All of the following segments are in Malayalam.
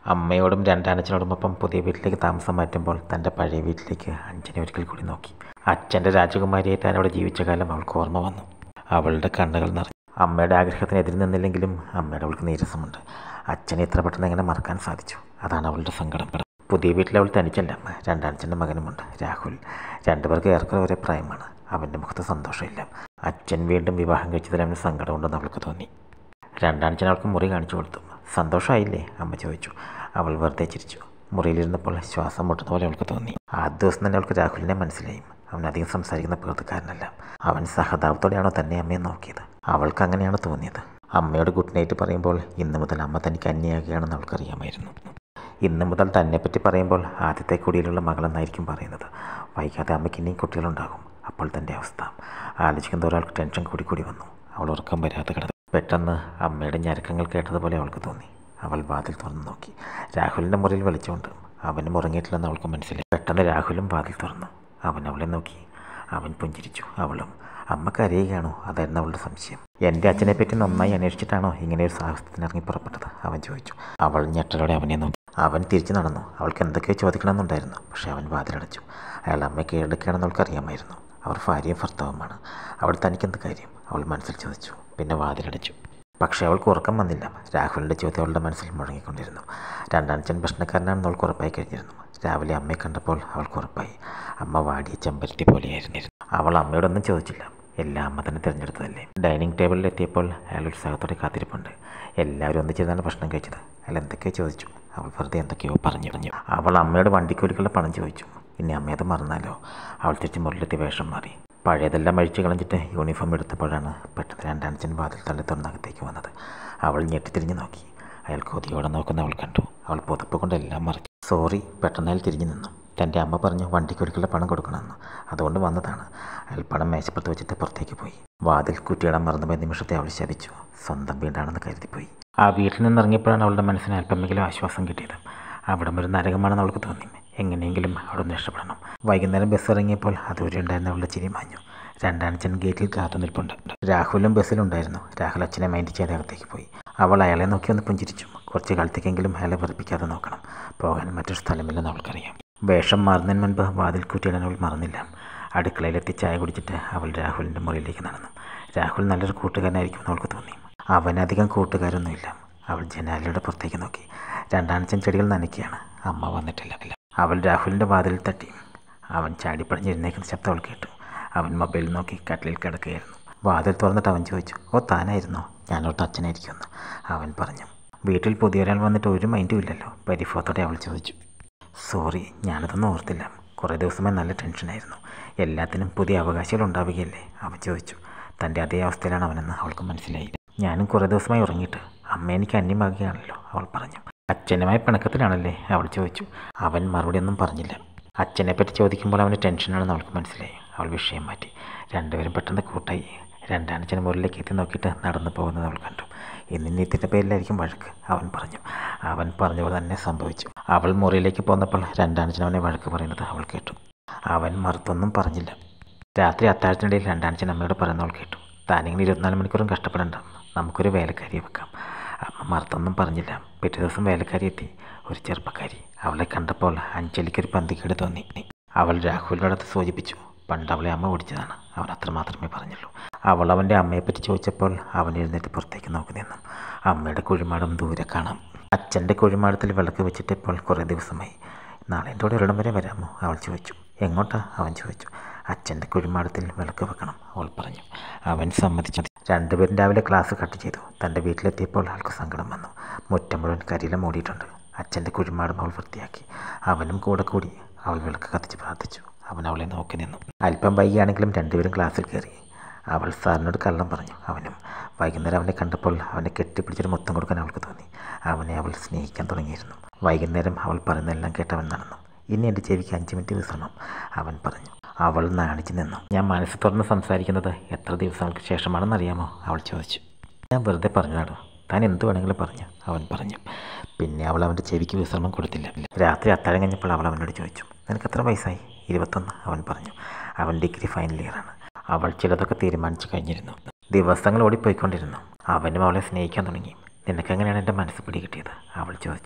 അമ്മയോടും രണ്ടാനച്ഛനോടുമൊപ്പം പുതിയ വീട്ടിലേക്ക് താമസം മാറ്റുമ്പോൾ തൻ്റെ പഴയ വീട്ടിലേക്ക് അഞ്ജനെ ഒരിക്കൽ കൂടി നോക്കി അച്ഛൻ്റെ രാജകുമാരിയായി താൻ അവിടെ ജീവിച്ച കാലം അവൾക്ക് ഓർമ്മ വന്നു അവളുടെ കണ്ണുകൾ നിറഞ്ഞു അമ്മയുടെ ആഗ്രഹത്തിന് എതിര് നിന്നില്ലെങ്കിലും അമ്മയുടെ അവൾക്ക് നീരസമുണ്ട് അച്ഛനെ ഇത്ര പെട്ടെന്ന് എങ്ങനെ മറക്കാൻ സാധിച്ചു അതാണ് അവളുടെ സങ്കടം പുതിയ വീട്ടിൽ അവൾ തനിച്ചല്ല രണ്ടാനച്ഛൻ്റെ മകനുമുണ്ട് രാഹുൽ രണ്ടുപേർക്ക് ഏറെക്കുറെ ഒരേ പ്രായമാണ് അവൻ്റെ മുഖത്ത് സന്തോഷമില്ല അച്ഛൻ വീണ്ടും വിവാഹം കഴിച്ചതിൽ അവന് സങ്കടമുണ്ടെന്ന് അവൾക്ക് തോന്നി രണ്ടാനച്ഛൻ അവൾക്ക് മുറി കാണിച്ചു കൊടുത്തു സന്തോഷമായില്ലേ അമ്മ ചോദിച്ചു അവൾ വെറുതെ ചിരിച്ചു മുറിയിലിരുന്നപ്പോൾ ശ്വാസം മുട്ടുന്ന പോലെ അവൾക്ക് തോന്നി ആ ദിവസം തന്നെ അവൾക്ക് രാഹുലിനെ മനസ്സിലായി അവൻ അധികം സംസാരിക്കുന്ന പ്രകൃതിക്കാരനല്ല അവൻ സഹതാപത്തോടെയാണോ തന്നെ അമ്മയെ നോക്കിയത് അവൾക്ക് അങ്ങനെയാണ് തോന്നിയത് അമ്മയോട് ഗുഡ് നൈറ്റ് പറയുമ്പോൾ ഇന്ന് മുതൽ അമ്മ തനിക്ക് അന്യാകുകയാണെന്ന് അവൾക്കറിയാമായിരുന്നു ഇന്ന് മുതൽ തന്നെപ്പറ്റി പറയുമ്പോൾ ആദ്യത്തെ കുടിയിലുള്ള മകളെന്നായിരിക്കും പറയുന്നത് വൈകാതെ അമ്മയ്ക്ക് ഇനിയും കുട്ടികളുണ്ടാകും അപ്പോൾ തൻ്റെ അവസ്ഥ ആലോചിക്കുന്ന ഒരാൾക്ക് ടെൻഷൻ കൂടി കൂടി വന്നു അവൾ ഉറക്കം വരാതെ കിടന്നു പെട്ടെന്ന് അമ്മയുടെ ഞരക്കങ്ങൾ കേട്ടതുപോലെ അവൾക്ക് തോന്നി അവൾ വാതിൽ തുറന്നു നോക്കി രാഹുലിൻ്റെ മുറിയിൽ വിളിച്ചുകൊണ്ട് അവനും ഉറങ്ങിയിട്ടില്ലെന്ന് അവൾക്ക് മനസ്സിലായി പെട്ടെന്ന് രാഹുലും വാതിൽ തുറന്നു അവൻ അവളെ നോക്കി അവൻ പുഞ്ചിരിച്ചു അവളും അമ്മ കരയുകയാണോ അതായിരുന്നു അവളുടെ സംശയം എൻ്റെ അച്ഛനെ പറ്റി നന്നായി അന്വേഷിച്ചിട്ടാണോ ഇങ്ങനെ ഒരു സാഹസത്തിന് ഇറങ്ങി പുറപ്പെട്ടത് അവൻ ചോദിച്ചു അവൾ ഞെട്ടലോടെ അവനെ നോക്കി അവൻ തിരിച്ചു നടന്നു അവൾക്ക് എന്തൊക്കെയോ ചോദിക്കണമെന്നുണ്ടായിരുന്നു പക്ഷേ അവൻ വാതിലടച്ചു അയാൾ അമ്മയെ കീഴടക്കുകയാണെന്ന് അവൾക്കറിയാമായിരുന്നു അവർ ഭാര്യയും ഭർത്താവുമാണ് അവൾ തനിക്കെന്ത് കാര്യം അവൾ മനസ്സിൽ ചോദിച്ചു പിന്നെ വാതിലടച്ചു പക്ഷേ അവൾക്ക് ഉറക്കം വന്നില്ല രാഹുലിൻ്റെ ചോദ്യം അവളുടെ മനസ്സിൽ മുഴങ്ങിക്കൊണ്ടിരുന്നു രണ്ടാനച്ഛൻ ഭക്ഷണക്കാരനാണെന്ന് അവൾക്ക് ഉറപ്പായി കഴിഞ്ഞിരുന്നു രാവിലെ അമ്മയെ കണ്ടപ്പോൾ അവൾക്ക് ഉറപ്പായി അമ്മ വാടിയ ചെമ്പരത്തി പോലെയായിരുന്നു അവൾ അമ്മയോടൊന്നും ചോദിച്ചില്ല എല്ലാം അമ്മ തന്നെ തിരഞ്ഞെടുത്തതല്ലേ ഡൈനിങ് ടേബിളിൽ എത്തിയപ്പോൾ അയാൾ ഉത്സാഹത്തോടെ കാത്തിരിപ്പുണ്ട് എല്ലാവരും ഒന്നിച്ചിരുന്നാണ് ഭക്ഷണം കഴിച്ചത് അയാൾ എന്തൊക്കെയോ ചോദിച്ചു അവൾ വെറുതെ എന്തൊക്കെയോ പറഞ്ഞു പറഞ്ഞു അവൾ അമ്മയോട് വണ്ടിക്കൂലിക്കുള്ള പണം ചോദിച്ചു ഇനി അമ്മയത് മറന്നാലോ അവൾ തിരിച്ച് മുറിലെത്തി വേഷം മാറി പഴയതെല്ലാം അഴിച്ചു കളഞ്ഞിട്ട് യൂണിഫോം എടുത്തപ്പോഴാണ് പെട്ടെന്ന് രണ്ടാനച്ഛൻ വാതിൽ തള്ളി തുറന്നകത്തേക്ക് വന്നത് അവൾ ഞെട്ടിത്തിരിഞ്ഞ് നോക്കി അയാൾ കൊതിയോടെ നോക്കുന്ന അവൾ കണ്ടു അവൾ പുതപ്പ് കൊണ്ട് എല്ലാം മറച്ചു സോറി പെട്ടെന്ന് അയാൾ തിരിഞ്ഞു നിന്നു തൻ്റെ അമ്മ പറഞ്ഞു വണ്ടിക്കൊരിക്കലുള്ള പണം കൊടുക്കണമെന്ന് അതുകൊണ്ട് വന്നതാണ് അയാൾ പണം മേശപ്പുറത്ത് വെച്ചിട്ട് പുറത്തേക്ക് പോയി വാതിൽ കുറ്റിയിടാൻ മറന്നുപോയ നിമിഷത്തെ അവൾ ശപിച്ചു സ്വന്തം വീടാണെന്ന് കരുതിപ്പോയി ആ വീട്ടിൽ നിന്നിറങ്ങിയപ്പോഴാണ് അവളുടെ മനസ്സിന് അല്പമെങ്കിലും ആശ്വാസം കിട്ടിയത് അവിടം ഒരു നരകമാണെന്ന് അവൾക്ക് തോന്നി എങ്ങനെയെങ്കിലും അവിടെ നിന്ന് രക്ഷപ്പെടണം വൈകുന്നേരം ബസ് ഇറങ്ങിയപ്പോൾ അതുവരെ ഉണ്ടായിരുന്ന അവളുടെ ചിരി മാഞ്ഞു രണ്ടാനച്ഛൻ ഗേറ്റിൽ കാത്തു നിൽപ്പുണ്ട് രാഹുലും ബസ്സിലുണ്ടായിരുന്നു രാഹുൽ അച്ഛനെ മൈൻഡ് ചെയ്ത് അകത്തേക്ക് പോയി അവൾ അയാളെ നോക്കി ഒന്ന് പുഞ്ചിരിച്ചു കുറച്ച് കാലത്തേക്കെങ്കിലും അയാളെ വെറുപ്പിക്കാതെ നോക്കണം പോകാൻ മറ്റൊരു സ്ഥലമില്ലെന്ന് അവൾക്കറിയാം വേഷം മാറുന്നതിന് മുൻപ് വാതിൽ കുറ്റിയിടാൻ അവൾ മറന്നില്ല അടുക്കളയിലെത്തി ചായ കുടിച്ചിട്ട് അവൾ രാഹുലിൻ്റെ മുറിയിലേക്ക് നടന്നു രാഹുൽ നല്ലൊരു കൂട്ടുകാരനായിരിക്കുമെന്ന് അവൾക്ക് തോന്നി അവനധികം കൂട്ടുകാരൊന്നുമില്ല അവൾ ജനാലയുടെ പുറത്തേക്ക് നോക്കി രണ്ടാനച്ഛൻ ചെടികൾ നനയ്ക്കുകയാണ് അമ്മ വന്നിട്ടില്ല അവൾ രാഹുലിൻ്റെ വാതിലിൽ തട്ടി അവൻ ചാടിപ്പടഞ്ഞിരുന്നേക്കുന്ന ശബ്ദം അവൾ കേട്ടു അവൻ മൊബൈൽ നോക്കി കട്ടിലിൽ കിടക്കുകയായിരുന്നു വാതിൽ തുറന്നിട്ട് അവൻ ചോദിച്ചു ഓ താനായിരുന്നോ ഞാനോട്ട് അച്ഛനായിരിക്കുമെന്ന് അവൻ പറഞ്ഞു വീട്ടിൽ പുതിയൊരാൾ വന്നിട്ട് ഒരു മൈൻഡും ഇല്ലല്ലോ പരിഭവത്തോടെ അവൾ ചോദിച്ചു സോറി ഞാനതൊന്നും ഓർത്തില്ല കുറേ ദിവസമായി നല്ല ടെൻഷനായിരുന്നു എല്ലാത്തിനും പുതിയ അവകാശികൾ ഉണ്ടാവുകയല്ലേ അവൻ ചോദിച്ചു തൻ്റെ അതേ അവസ്ഥയിലാണ് അവനെന്ന് അവൾക്ക് മനസ്സിലായി ഞാനും കുറേ ദിവസമായി ഉറങ്ങിയിട്ട് അമ്മ എനിക്ക് അന്യമാകുകയാണല്ലോ അവൾ പറഞ്ഞു അച്ഛനുമായി പിണക്കത്തിലാണല്ലേ അവൾ ചോദിച്ചു അവൻ മറുപടിയൊന്നും പറഞ്ഞില്ല അച്ഛനെ പറ്റി ചോദിക്കുമ്പോൾ അവന് ടെൻഷനാണെന്ന് അവൾക്ക് മനസ്സിലായി അവൾ വിഷയം മാറ്റി രണ്ടുപേരും പെട്ടെന്ന് കൂട്ടായി രണ്ടാനച്ഛൻ മുറിലേക്ക് എത്തി നോക്കിയിട്ട് നടന്നു പോകുന്നത് അവൾ കണ്ടു ഇന്ന് നീത്തിൻ്റെ പേരിലായിരിക്കും വഴക്ക് അവൻ പറഞ്ഞു അവൻ പറഞ്ഞപോലെ തന്നെ സംഭവിച്ചു അവൾ മുറിയിലേക്ക് പോന്നപ്പോൾ രണ്ടാനച്ഛൻ അവനെ വഴക്ക് പറയുന്നത് അവൾ കേട്ടു അവൻ മറുത്തൊന്നും പറഞ്ഞില്ല രാത്രി അത്താഴത്തിനിടയിൽ രണ്ടാനച്ഛൻ അമ്മയോട് പറയുന്നവൾ കേട്ടു താനിങ്ങനെ ഇരുപത്തിനാല് മണിക്കൂറും കഷ്ടപ്പെടണ്ട നമുക്കൊരു വേലക്കാരിയെ വെക്കാം അമ്മ മറുത്തൊന്നും പറഞ്ഞില്ല പിറ്റേ ദിവസം വേലക്കാരി എത്തി ഒരു ചെറുപ്പക്കാരി അവളെ കണ്ടപ്പോൾ അഞ്ജലിക്കൊരു പന്തിക്കേട് തോന്നി അവൾ രാഹുലിനോടത്ത് സൂചിപ്പിച്ചു പണ്ട് അവളെ അമ്മ ഓടിച്ചതാണ് അവൻ അത്ര മാത്രമേ പറഞ്ഞുള്ളൂ അവൾ അവൻ്റെ അമ്മയെപ്പറ്റി ചോദിച്ചപ്പോൾ അവൻ എഴുന്നേറ്റ് പുറത്തേക്ക് നോക്കി നിന്നു അമ്മയുടെ കുഴിമാടം ദൂരെ കാണാം അച്ഛൻ്റെ കുഴിമാടത്തിൽ വിളക്ക് വെച്ചിട്ട് ഇപ്പോൾ കുറേ ദിവസമായി നാളെ എൻ്റെ കൂടെ ഒരിടം വരെ വരാമോ അവൾ ചോദിച്ചു എങ്ങോട്ടാ അവൻ ചോദിച്ചു അച്ഛൻ്റെ കുഴിമാടത്തിൽ വിളക്ക് വെക്കണം അവൾ പറഞ്ഞു അവൻ സമ്മതിച്ചു രണ്ടുപേരും രാവിലെ ക്ലാസ് കട്ട് ചെയ്തു തൻ്റെ വീട്ടിലെത്തിയപ്പോൾ ആൾക്ക് സങ്കടം വന്നു മുറ്റം മുഴുവൻ കരിയില മൂടിയിട്ടുണ്ട് അച്ഛൻ്റെ കുഴിമാടം അവൾ വൃത്തിയാക്കി അവനും കൂടെ കൂടി അവൾ വിളക്ക് കത്തിച്ച് പ്രാർത്ഥിച്ചു അവൻ അവളെ നോക്കി നിന്നു അല്പം വൈകിയാണെങ്കിലും രണ്ടുപേരും ക്ലാസ്സിൽ കയറി അവൾ സാറിനോട് കള്ളം പറഞ്ഞു അവനും വൈകുന്നേരം അവനെ കണ്ടപ്പോൾ അവനെ കെട്ടിപ്പിടിച്ചൊരു മൊത്തം കൊടുക്കാൻ അവൾക്ക് തോന്നി അവനെ അവൾ സ്നേഹിക്കാൻ തുടങ്ങിയിരുന്നു വൈകുന്നേരം അവൾ പറയുന്നതെല്ലാം കേട്ടവൻ നടന്നു ഇനി എൻ്റെ ചെവിക്ക് അഞ്ച് മിനിറ്റ് വിശ്രമം അവൻ പറഞ്ഞു അവൾ നാണിച്ചു നിന്നു ഞാൻ മനസ്സ് തുറന്ന് സംസാരിക്കുന്നത് എത്ര ദിവസങ്ങൾക്ക് ശേഷമാണെന്നറിയാമോ അവൾ ചോദിച്ചു ഞാൻ വെറുതെ പറഞ്ഞതാടോ താൻ എന്ത് വേണമെങ്കിലും പറഞ്ഞു അവൻ പറഞ്ഞു പിന്നെ അവൾ അവൻ്റെ ചെവിക്ക് വിശ്രമം കൊടുത്തില്ല രാത്രി അത്താഴം കഴിഞ്ഞപ്പോൾ അവൾ അവനോട് ചോദിച്ചു നിനക്ക് എത്ര വയസ്സായി ഇരുപത്തൊന്ന് അവൻ പറഞ്ഞു അവൻ ഡിഗ്രി ഫൈനൽ ഇയറാണ് അവൾ ചിലതൊക്കെ തീരുമാനിച്ചു കഴിഞ്ഞിരുന്നു ദിവസങ്ങൾ ഓടിപ്പോയിക്കൊണ്ടിരുന്നു അവനും അവളെ സ്നേഹിക്കാൻ തുടങ്ങി നിനക്കെങ്ങനെയാണ് എൻ്റെ മനസ്സ് പിടികിട്ടിയത് അവൾ ചോദിച്ചു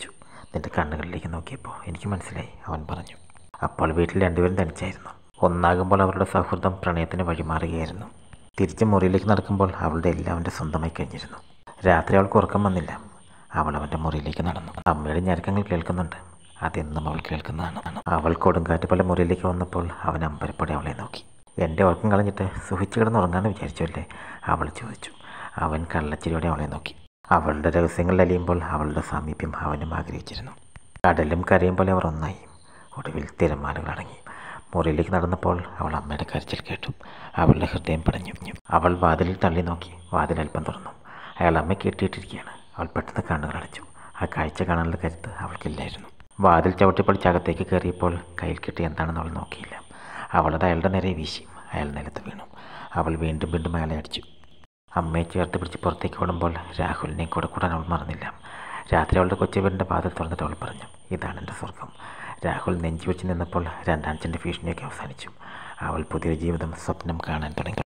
നിന്റെ കണ്ണുകളിലേക്ക് നോക്കിയപ്പോൾ എനിക്ക് മനസ്സിലായി അവൻ പറഞ്ഞു അപ്പോൾ വീട്ടിൽ രണ്ടുപേരും തനിച്ചായിരുന്നു ഒന്നാകുമ്പോൾ അവരുടെ സൗഹൃദം പ്രണയത്തിന് വഴിമാറുകയായിരുന്നു തിരിച്ച് മുറിയിലേക്ക് നടക്കുമ്പോൾ അവളുടെ എല്ലാം അവൻ്റെ സ്വന്തമായി കഴിഞ്ഞിരുന്നു രാത്രി അവൾക്ക് ഉറക്കം വന്നില്ല അവൾ അവൻ്റെ മുറിയിലേക്ക് നടന്നു അമ്മയുടെ ഞരക്കങ്ങൾ കേൾക്കുന്നുണ്ട് അതെന്നും അവൾ കേൾക്കുന്നതാണ് അവൾ കൊടുങ്കാറ്റ് പോലെ മുറിയിലേക്ക് വന്നപ്പോൾ അവൻ അമ്പരപ്പോടെ അവളെ നോക്കി എൻ്റെ ഉറക്കം കളഞ്ഞിട്ട് സുഹിച്ച് കിടന്നുറങ്ങാമെന്ന് വിചാരിച്ചല്ലേ അവൾ ചോദിച്ചു അവൻ കള്ളച്ചിരിയോടെ അവളെ നോക്കി അവളുടെ രഹസ്യങ്ങളിൽ അലിയുമ്പോൾ അവളുടെ സാമീപ്യം അവനും ആഗ്രഹിച്ചിരുന്നു കടലും കരയും പോലെ അവർ ഒന്നായി ഒടുവിൽ തിരമാലകൾ അടങ്ങി മുറിയിലേക്ക് നടന്നപ്പോൾ അവൾ അമ്മയുടെ കരച്ചിൽ കേട്ടു അവളുടെ ഹൃദയം പടഞ്ഞു അവൾ വാതിലിൽ തള്ളി നോക്കി വാതിൽ അല്പം തുറന്നു അയാൾ അമ്മ കെട്ടിയിട്ടിരിക്കുകയാണ് അവൾ പെട്ടെന്ന് കണ്ണുകൾ അടച്ചു ആ കാഴ്ച കാണാനുള്ള കരുത്ത് അവൾക്കില്ലായിരുന്നു വാതിൽ ചവിട്ടിപ്പൊളിച്ച് അകത്തേക്ക് കയറിയപ്പോൾ കയ്യിൽ കിട്ടി എന്താണെന്ന് അവൾ നോക്കിയില്ല അവളത് അയാളുടെ നേരെ വീശി അയാൾ നിലത്ത് വീണു അവൾ വീണ്ടും വീണ്ടും അയാളെ അടിച്ചു അമ്മയെ ചേർത്ത് പിടിച്ച് പുറത്തേക്ക് ഓടുമ്പോൾ രാഹുലിനെയും കൂടെ കൂടാൻ അവൾ മറന്നില്ല രാത്രി അവളുടെ കൊച്ചുവീടിൻ്റെ വാതിൽ തുറന്നിട്ട് അവൾ പറഞ്ഞു ഇതാണ് എൻ്റെ സ്വർഗം രാഹുൽ നെഞ്ചു വെച്ച് നിന്നപ്പോൾ രണ്ടാഴ്ചൻ്റെ ഭീഷണിയൊക്കെ അവസാനിച്ചു അവൾ പുതിയൊരു ജീവിതം സ്വപ്നം കാണാൻ തുടങ്ങി